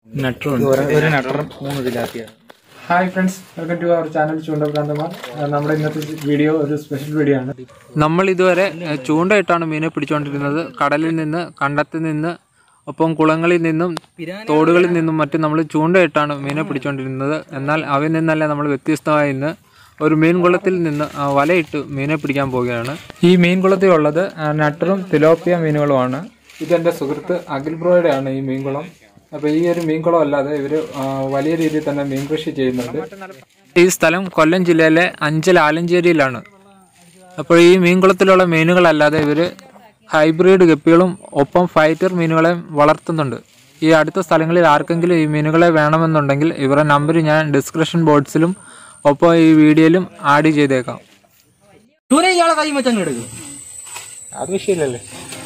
നട്ടറുണ്ട് ഒരു നട്ടറും മൂന്ന് തിലാപ്പിയാണ് hi friends welcome to our channel ചൂണ്ടപ്രാന്തമാർ നമ്മുടെ ഇന്നത്തെ വീഡിയോ ഒരു സ്പെഷ്യൽ വീഡിയോ ആണ് നമ്മൾ ഇതുവരെ ഏഹ്, ചൂണ്ടയിട്ടാണ് മീനെ പിടിച്ചുകൊണ്ടിരുന്നത് കടലിൽ നിന്ന് കണ്ടത്തിൽ നിന്ന് ഒപ്പം കുളങ്ങളിൽ നിന്നും തോടുകളിൽ നിന്നും മറ്റും നമ്മൾ ചൂണ്ടയിട്ടാണ് മീനെ പിടിച്ചുകൊണ്ടിരുന്നത് എന്നാൽ അവയിൽ നിന്നല്ല നമ്മൾ വ്യത്യസ്തമായി ഇന്ന് ഒരു മീൻകുളത്തിൽ നിന്ന് ആ, വലയിട്ട് മീനെ പിടിക്കാൻ പോവുകയാണ് ഈ മീൻകുളത്തിലുള്ളത് ആ, നട്ടറും തിലോപ്പിയ മീനുകളുമാണ് ഇതെന്റെ സുഹൃത്ത് അഖിൽ ബ്രോയുടെ ആണ് ഈ മീൻകുളം അപ്പൊ ഈ ഒരു മീൻകുളം അല്ലാതെ ഇവര് ആ, വലിയ രീതിയിൽ തന്നെ മീൻ കൃഷി ചെയ്യുന്നുണ്ട് ഈ സ്ഥലം കൊല്ലം ജില്ലയിലെ അഞ്ചൽ ആലഞ്ചേരിയിലാണ് അപ്പോൾ ഈ മീൻകുളത്തിലുള്ള മീനുകളല്ലാതെ ഇവര് ഹൈബ്രിഡ് ഗപ്പികളും ഒപ്പം ഫൈറ്റർ മീനുകളെ വളർത്തുന്നുണ്ട് ഈ അടുത്ത സ്ഥലങ്ങളിൽ ആർക്കെങ്കിലും ഈ മീനുകളെ വേണമെന്നുണ്ടെങ്കിൽ ഇവരുടെ നമ്പർ ഞാൻ ഡിസ്ക്രിപ്ഷൻ ബോക്സിലും ഒപ്പം ഈ വീഡിയോയിലും ആഡ് ചെയ്തേക്കാം സൂര്യ ഇയാളെ കൈ വെച്ചങ്ങ് എടുക്കും അത് വിഷയമില്ലല്ലേ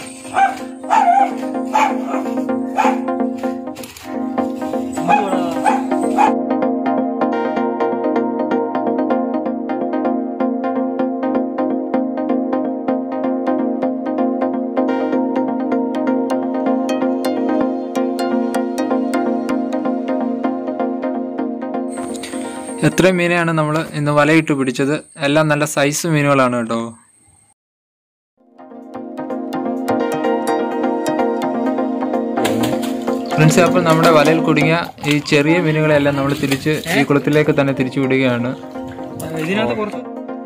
എത്രയും മീനെയാണ് നമ്മൾ ഇന്ന് വലയിട്ട് പിടിച്ചത് എല്ലാം നല്ല സൈസ് മീനുകളാണ് കേട്ടോ ഫ്രണ്ട്സ് അപ്പോൾ നമ്മുടെ വലയിൽ കുടുങ്ങിയ ഈ ചെറിയ മീനുകളെല്ലാം നമ്മൾ തിരിച്ച് ഈ കുളത്തിലേക്ക് തന്നെ തിരിച്ചു വിടുകയാണ് ഇതിനകത്ത് കുറച്ച്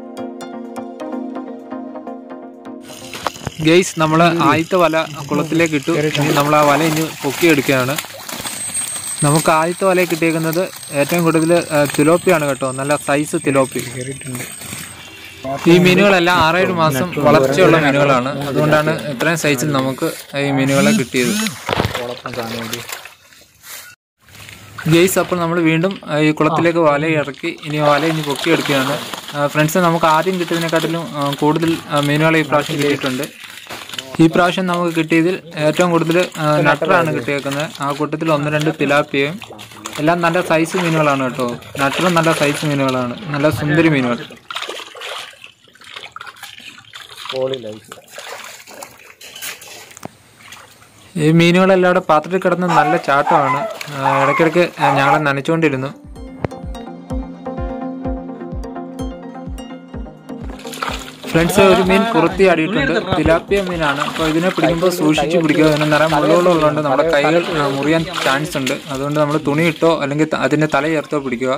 ഗെയ്സ് നമ്മൾ ആദ്യത്തെ വല കുളത്തിലേക്ക് ഇട്ടു ഇനി നമ്മൾ ആ വല ഇനി പൊക്കിയെടുക്കുകയാണ് നമുക്ക് ആദ്യത്തെ വല കിട്ടിയേക്കുന്നത് ഏറ്റവും കൂടുതൽ തിലോപ്പിയാണ് കേട്ടോ നല്ല സൈസ് തിലോപ്പി ഈ മീനുകളെല്ലാം ആറേഴ് മാസം വളർച്ചയുള്ള മീനുകളാണ് അതുകൊണ്ടാണ് ഇത്രയും സൈസിൽ നമുക്ക് ഈ മീനുകളെ കിട്ടിയത് ഗെയ്സ് അപ്പോൾ നമ്മൾ വീണ്ടും ആ, ഈ കുളത്തിലേക്ക് വല ഇറക്കി ഇനി വല ഇനി പൊക്കിയെടുക്കുകയാണ് ഫ്രണ്ട്സ് നമുക്ക് ആദ്യം കിട്ടിയതിനെക്കാട്ടിലും ആ, കൂടുതൽ ആ, മീനുകളെ ഈ പ്രാവശ്യം കിട്ടിയിട്ടുണ്ട് ഈ പ്രാവശ്യം നമുക്ക് കിട്ടിയതിൽ ഏറ്റവും കൂടുതൽ ആ, നട്ടറാണ് കിട്ടിയേക്കുന്നത് ആ കൂട്ടത്തിൽ ഒന്ന് രണ്ട് തിലാപ്പിയയും എല്ലാം നല്ല സൈസ് മീനുകളാണ് കേട്ടോ നട്ടറും നല്ല സൈസ് മീനുകളാണ് നല്ല സുന്ദരി മീനുകൾ ഈ മീനുകളെല്ലാം ഇവിടെ പാത്രത്തിൽ കിടന്ന് നല്ല ചാട്ടമാണ് ആ, ഇടയ്ക്കിടയ്ക്ക് ആ, ഞങ്ങളെ നനച്ചുകൊണ്ടിരുന്നു ഫ്രണ്ട്സ് ഒരു മീൻ പുറത്തി ആടിയിട്ടുണ്ട് തിലാപ്പിയ മീനാണ് അപ്പോൾ ഇതിനെ പിടിക്കുമ്പോൾ സൂക്ഷിച്ച് പിടിക്കുക അതിന് നിറയെ മുള്ളുകളുള്ളതുകൊണ്ട് നമ്മുടെ കൈകൾ ആ, മുറിയാൻ ചാൻസ് ഉണ്ട് അതുകൊണ്ട് നമ്മൾ തുണി ഇട്ടോ അല്ലെങ്കിൽ ത- അതിന്റെ തല ചേർത്തോ പിടിക്കുക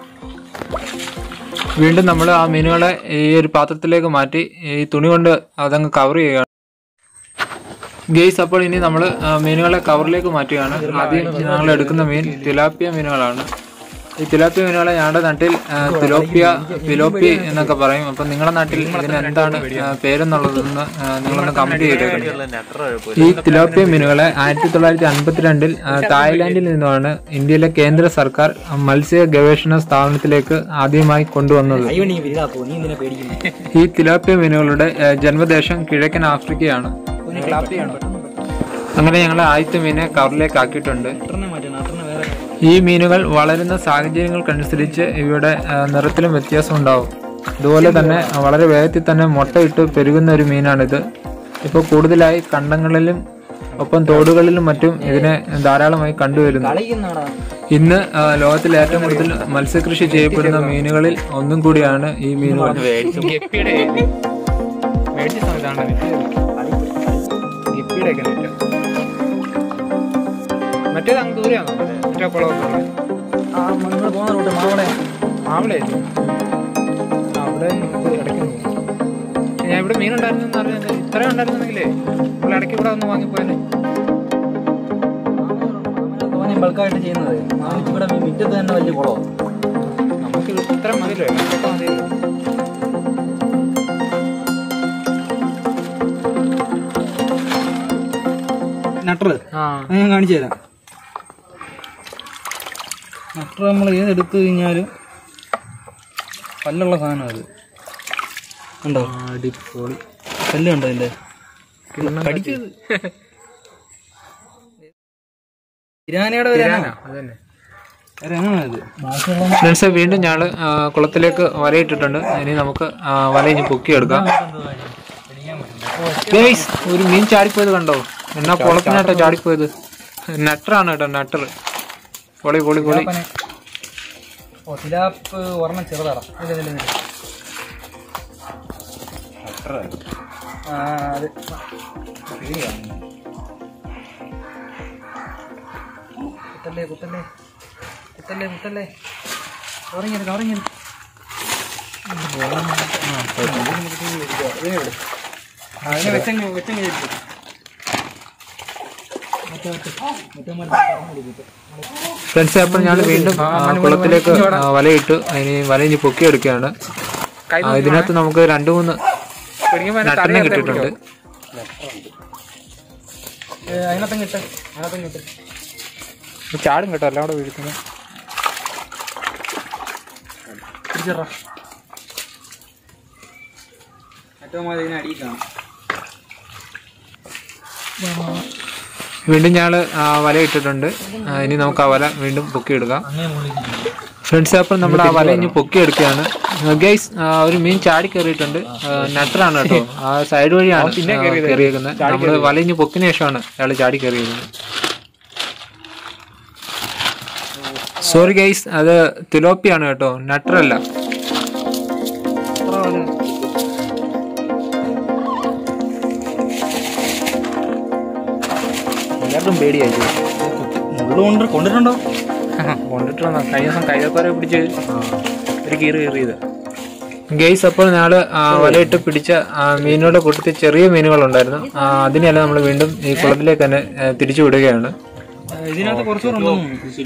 വീണ്ടും നമ്മൾ ആ മീനുകളെ ഈ ഒരു പാത്രത്തിലേക്ക് മാറ്റി ഈ തുണി കൊണ്ട് അതങ്ങ് കവർ ചെയ്യുക ഗെയ്സ് അപ്പോൾ ഇനി നമ്മൾ മീനുകളെ കവറിലേക്ക് മാറ്റുകയാണ് ആദ്യം ഞങ്ങൾ എടുക്കുന്ന മീൻ തിലാപ്പിയ മീനുകളാണ് ഈ തിലാപ്പിയ മീനുകളെ ഞങ്ങളുടെ നാട്ടിൽ ആ, തിലോപ്പിയ തിലോപ്പി എന്നൊക്കെ പറയും അപ്പം നിങ്ങളുടെ നാട്ടിൽ ഇതിന് എന്താണ് ആ, പേരെന്നുള്ളതെന്ന് ആ, നിങ്ങളൊന്ന് കമന്റ് ചെയ്തേക്കണം ഈ തിലോപ്പിയ മീനുകളെ ആയിരത്തി തൊള്ളായിരത്തി അൻപത്തിരണ്ടിൽ ആ, തായ്ലാന്റിൽ നിന്നുമാണ് ഇന്ത്യയിലെ കേന്ദ്ര സർക്കാർ മത്സ്യ ഗവേഷണ സ്ഥാപനത്തിലേക്ക് ആദ്യമായി കൊണ്ടുവന്നത് കൈ വേണ്ടി വലുതാക്കോ നീ ഇതിനെ പേടിക്കുന്നു ഈ തിലാപ്പിയ മീനുകളുടെ ആ, ജന്മദേശം കിഴക്കൻ ആഫ്രിക്കയാണ് അങ്ങനെ ഞങ്ങൾ ആദ്യത്തെ മീനെ കവറിലേക്ക് ആക്കിയിട്ടുണ്ട് നട്ടറിനെ മാറ്റി നട്ടറിനെ വേറെ ഈ മീനുകൾ വളരുന്ന സാഹചര്യങ്ങൾക്കനുസരിച്ച് ഇവയുടെ ആ, നിറത്തിലും വ്യത്യാസം ഉണ്ടാവും അതുപോലെ തന്നെ വളരെ വേഗത്തിൽ തന്നെ മുട്ടയിട്ട് പെരുകുന്ന ഒരു മീനാണിത് ഇപ്പോൾ കൂടുതലായി കണ്ടങ്ങളിലും ഒപ്പം തോടുകളിലും മറ്റും ഇതിനെ ധാരാളമായി കണ്ടുവരുന്നു കളിക്കുന്നാടാ ഇന്ന് ആ, ലോകത്തിൽ ഏറ്റവും കൂടുതൽ മത്സ്യകൃഷി ചെയ്യപ്പെടുന്ന മീനുകളിൽ ഒന്നും കൂടിയാണ് ഈ മീനുകൾ ഗപ്പിയുടെ മേടിച്ച സമയത്താണ് ഗപ്പിയുടെ ഒക്കെ നെറ്റ് മറ്റേത് അങ്ങ് ദൂരെയാണോ മറ്റേ കുളമൊക്കെ ഉള്ളത് ആ നിങ്ങൾ പോകുന്ന റൂട്ട് മാവളെ അവിടെ അവിടെ ഇടയ്ക്ക് ഞാൻ ഇവിടെ മീനുണ്ടായിരുന്നു അറിയാം ഇത്രയും ഉണ്ടായിരുന്നെങ്കിലേ നമ്മൾ ഇടയ്ക്ക് ഇവിടെ ഒന്ന് വാങ്ങിപ്പോയാലേ തോനെ ബൾക്കായിട്ട് ചെയ്യുന്നത് മാമിച്ച് ഇവിടെ മുറ്റത്ത് തന്നെ വലിയ കുളമാണ് നമുക്ക് ഇത്ര മതിയല്ലോ ഇതൊക്കെ മതിയല്ലോ നട്ടർ ആ ഞാൻ കാണിച്ചു തരാം നട്ടർ നമ്മൾ ഏതെടുത്തു കഴിഞ്ഞാലും പല്ലുള്ള സാധനം അത് ഉണ്ടോ അടിപൊളി പല്ലുണ്ടോ അതിന്റെ കടിക്കത് ഇരാനയുടെ ഒരു ഇനം. അതന്നെ ഒരു ഇനമാണ് ഇത് ഫ്രണ്ട്സ് വീണ്ടും ഞങ്ങൾ കുളത്തിലേക്ക് വലയിട്ടിട്ടുണ്ട് ഇനി നമുക്ക് ആ, വല ഇനി പൊക്കിയെടുക്കാം ഗൈസ് ഒരു മീൻ ചാടിപ്പോയത് കണ്ടോ എന്നാ കുളത്തിനാട്ടോ ചാടിപ്പോയത് നട്ടറാണ് കേട്ടോ നട്ടർ പൊളി പൊളി പൊളി തിലാപ്പനെ ഓ തിലാപ്പ് ഒരെണ്ണം ചെറുതാടാ ഇല്ല ഇല്ല ഇല്ല ആ അത് കുത്തല്ലേ കുത്തല്ലേ കുത്തല്ലേ കുത്തല്ലേ കവറിങ്ങനെ കവറിങ്ങനെ അതിനെ വെച്ചങ്ങ് വെച്ചങ്ങ് ചേർക്കും ഫ്രണ്ട്സ് അപ്പോൾ ഞങ്ങൾ വീണ്ടും ആ, കുളത്തിലേക്ക് ആ, വലയിട്ടു അതിന് വല ഇനി പൊക്കിയെടുക്കുകയാണ് ആ, ഇതിനകത്ത് നമുക്ക് രണ്ട് മൂന്ന് നട്ടനെ കിട്ടിയിട്ടുണ്ട് അതിനകത്തങ്ങ് ഇട്ട് അതിനകത്തങ്ങ് ഇട്ട് ചാടും കേട്ടോ എല്ലാം കൂടെ വീഴ്ത്തുന്നത് പിടിച്ചറാ ഏറ്റവും കൂടുതൽ ഇതിനെ അടിയിൽ കാണാം വീണ്ടും ഞങ്ങൾ വല ഇട്ടിട്ടുണ്ട് ആ, ഇനി നമുക്ക് ആ വല വീണ്ടും പൊക്കിയെടുക്കാം അങ്ങനെ മുകളിൽ ഫ്രണ്ട്സ് അപ്പോൾ നമ്മൾ ആ വല ഇനി പൊക്കിയെടുക്കുകയാണ് ഗൈസ് ഒരു മീൻ ചാടി കയറിയിട്ടുണ്ട് നട്ടറാണ് കേട്ടോ ആ സൈഡ് വഴിയാണ് കയറിയേക്കുന്നത് നമ്മൾ വല ഇനി പൊക്കിന് ശേഷമാണ് അയാൾ ചാടി കയറിയേക്കുന്നത് സോറി ഗൈസ് അത് തിലോപ്പിയാണ് കേട്ടോ നട്ടറല്ല എല്ലാവർക്കും പേടിയായി മുള്ളുകൊണ്ട് കൊണ്ടിട്ടുണ്ടോ കൊണ്ടിട്ട് വന്ന കഴിഞ്ഞ ദിവസം കൈതപ്പാരെ പിടിച്ച് ഒരു കീറ് കീറിയത് ഗെയ്സ് അപ്പോൾ ഞങ്ങൾ വലയിട്ട് പിടിച്ച ആ, മീനുകളുടെ കൂട്ടത്തിൽ ചെറിയ മീനുകളുണ്ടായിരുന്നു ആ, അതിനെല്ലാം നമ്മൾ വീണ്ടും ഈ കുളത്തിലേക്ക് തന്നെ ആ, തിരിച്ചു വിടുകയാണ് ഇതിനകത്ത് കുറച്ചുകൂടെ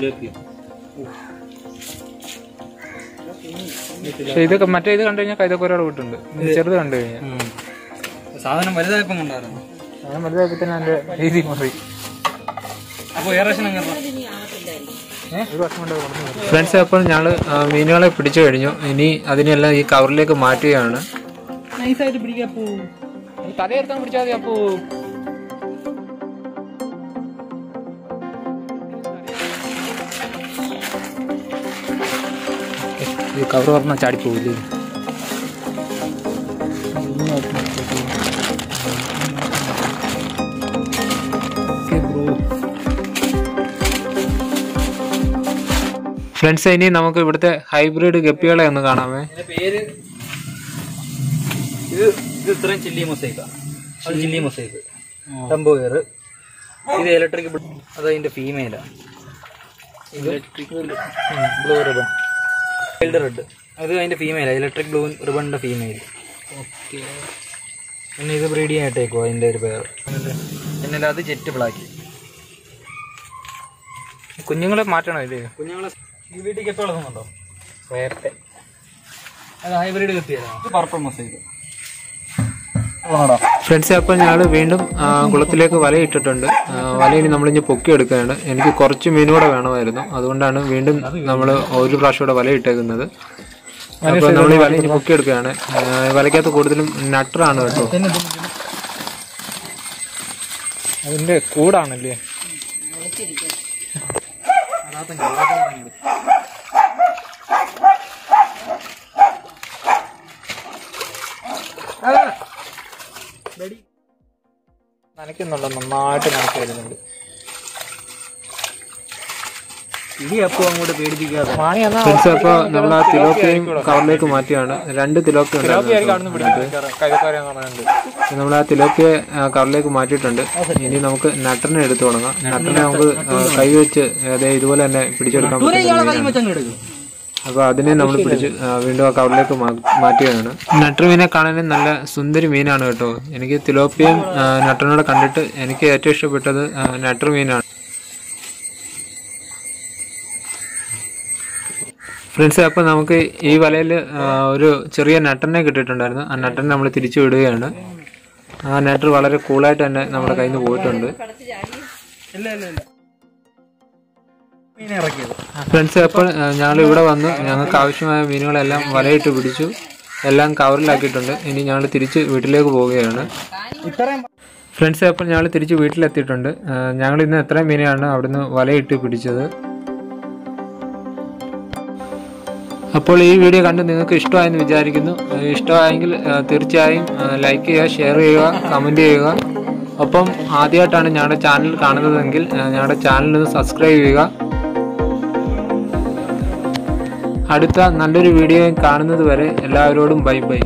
പക്ഷെ ഇതൊക്കെ മറ്റേ ഇത് കണ്ടു കഴിഞ്ഞാൽ കൈതപ്പാരോട് വിട്ടുണ്ട് ഇത് ചെറുത് കണ്ടു കഴിഞ്ഞാൽ സാധനം വലുതായപ്പം കണ്ടായിരുന്നു ഞാൻ വലുതായപ്പോ തന്നെ എൻ്റെ രീതി മാറി അപ്പോൾ ഏറെ അങ്ങനെ ഒരു വർഷം കൊണ്ട് കൊടുത്തു ഫ്രണ്ട്സ് അപ്പോൾ ഞങ്ങൾ മീനുകളെ പിടിച്ചു കഴിഞ്ഞു ഇനി അതിനെല്ലാം ഈ കവറിലേക്ക് മാറ്റുകയാണ് നൈസായിട്ട് പിടിക്കാൻ പോ തലയെടുത്താൻ പിടിച്ചാൽ മതി അപ്പോ ഈ കവർ പറഞ്ഞാൽ ചാടിപ്പോവില്ലേ ഫ്രണ്ട്സ് ഇനി നമുക്ക് ഇവിടുത്തെ ഹൈബ്രിഡ് ഗപ്പികളെ ഒന്ന് കാണാമേ ഇതിന്റെ പേര് ഇത് ഇത് ഇത്രയും ചില്ലി മൊസൈക്കാണ് അത് ചില്ലി മൊസൈക്ക് ടംബോ എയർ ഇത് ഇലക്ട്രിക് അത് അതിന്റെ ഫീമെയിലാണ് electric blue ribbon wild red അത് അതിന്റെ ഫീമെയിലാണ് ഇലക്ട്രിക് ബ്ലൂ റിബണിന്റെ ഫീമെയിൽ ഓക്കെ പിന്നെ ഇത് ബ്രീഡ് ചെയ്യായിട്ടേക്കോ അതിന്റെ ഒരു പേര് പിന്നെ അത് ജെറ്റ് ബ്ലാക്ക് കുഞ്ഞുങ്ങളെ മാറ്റണം ഇല്ലേ കുഞ്ഞുങ്ങളെ ഈ വീട്ടിൽ കെപ്പി വളർത്തുന്നുണ്ടോ വേപ്പെ അത് ഹൈബ്രിഡ് കെത്തിയതാണ് പർപ്പിൾ മൊസൈക്ക് ഫ്രണ്ട്സ് അപ്പോൾ ഞങ്ങൾ വീണ്ടും ആ, കുളത്തിലേക്ക് വല ഇട്ടിട്ടുണ്ട് ആ, വല ഇനി നമ്മളിഞ്ഞ് പൊക്കിയെടുക്കുകയാണ് എനിക്ക് കുറച്ച് മീനൂടെ വേണമായിരുന്നു അതുകൊണ്ടാണ് വീണ്ടും നമ്മൾ ഒരു പ്രാവശ്യം കൂടെ വല ഇട്ടേക്കുന്നത് അപ്പോൾ നമ്മൾ ഈ വല ഇനി പൊക്കിയെടുക്കുകയാണ് ആ, വലയ്ക്കകത്ത് കൂടുതലും നട്ടറാണ് കേട്ടോ അതിന്റെ കൂടാണല്ലേ നനയ്ക്കുന്നുണ്ട് നന്നായിട്ട് നനയ്ക്ക് വരുന്നുണ്ട് ഇടി അപ്പോ അങ്ങോട്ട് പേടിപ്പിക്കാതെ മാണി എന്നാ ഫ്രണ്ട്സ് അപ്പോൾ നമ്മൾ ആ തിലോപ്പിയും കവറിലേക്ക് മാറ്റിയാണ് രണ്ട് തിലോപ്പി ആയിരിക്കും ഉണ്ടായിരുന്നു അവിടുന്ന് പിടിക്കുന്നത് കൈതക്കാരെന്ന് പറഞ്ഞിട്ടുണ്ട് നമ്മൾ ആ തിലോപ്പിയെ ആ, കവറിലേക്ക് മാറ്റിയിട്ടുണ്ട് ഇനി നമുക്ക് നട്ടറിനെ എടുത്തു തുടങ്ങാം നട്ടറിനെ നമുക്ക് ആ, കൈ വെച്ച് അതെ ഇതുപോലെ തന്നെ പിടിച്ചെടുക്കാൻ പറ്റുന്ന മീനാണ്. വെച്ചങ്ങ് എടുക്കും അപ്പൊ അതിനെ നമ്മൾ പിടിച്ച് ആ, വീണ്ടും ആ കവറിലേക്ക് മാ- മാറ്റുകയാണ് നട്ടർമീനെ കാണാൻ നല്ല സുന്ദരി മീനാണ് കേട്ടോ എനിക്ക് തിലോപ്പിയും ആ, നട്ടറിനോട് കണ്ടിട്ട് എനിക്ക് ഏറ്റവും ഇഷ്ടപ്പെട്ടത് ആ, നട്ടർ മീനാണ് ഫ്രണ്ട്സ് അപ്പോൾ നമുക്ക് ഈ വലയിൽ ഒരു ചെറിയ നട്ടറിനെ കിട്ടിയിട്ടുണ്ടായിരുന്നു ആ നട്ടറിനെ നമ്മൾ തിരിച്ചു വിടുകയാണ് ആ നട്ടർ വളരെ കൂളായിട്ട് തന്നെ നമ്മുടെ കയ്യിൽ നിന്ന് പോയിട്ടുണ്ട് ഇല്ല ഇല്ല ഇല്ല മീനെ ഇറക്കിയത് ഫ്രണ്ട്സ് അപ്പോൾ ഞങ്ങൾ ഇവിടെ വന്നു ഞങ്ങൾക്ക് ആവശ്യമായ മീനുകളെല്ലാം വലയിട്ട് പിടിച്ചു എല്ലാം കവറിലാക്കിയിട്ടുണ്ട് ഇനി ഞങ്ങൾ തിരിച്ച് വീട്ടിലേക്ക് പോവുകയാണ് ഇത്രയും ഫ്രണ്ട്സ് അപ്പോൾ ഞങ്ങൾ തിരിച്ച് വീട്ടിലെത്തിയിട്ടുണ്ട് ഞങ്ങൾ ഇന്ന് എത്രയും മീനെയാണ് അവിടുന്ന് വലയിട്ട് പിടിച്ചത് അപ്പോൾ ഈ വീഡിയോ കണ്ട് നിങ്ങൾക്ക് ഇഷ്ടമായെന്ന് വിചാരിക്കുന്നു ഏഹ് ഇഷ്ടമായെങ്കിൽ ഏഹ് തീർച്ചയായും ലൈക്ക് ചെയ്യുക ഷെയർ ചെയ്യുക കമൻറ്റ് ചെയ്യുക ഒപ്പം ആദ്യമായിട്ടാണ് ഞങ്ങളുടെ ചാനൽ കാണുന്നതെങ്കിൽ ഏഹ് ഞങ്ങളുടെ ചാനൽ ഒന്ന് സബ്സ്ക്രൈബ് ചെയ്യുക അടുത്ത നല്ലൊരു വീഡിയോ കാണുന്നത് വരെ എല്ലാവരോടും ബൈ ബൈ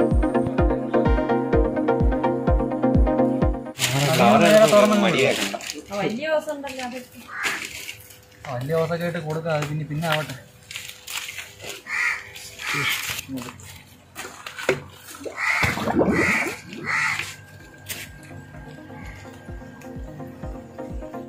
വലിയ ദിവസം ഉണ്ടല്ലോ അത് വലിയ ദിവസമൊക്കെ ആയിട്ട് കൊടുക്കാം അത് പിന്നെ പിന്നെ ആവട്ടെ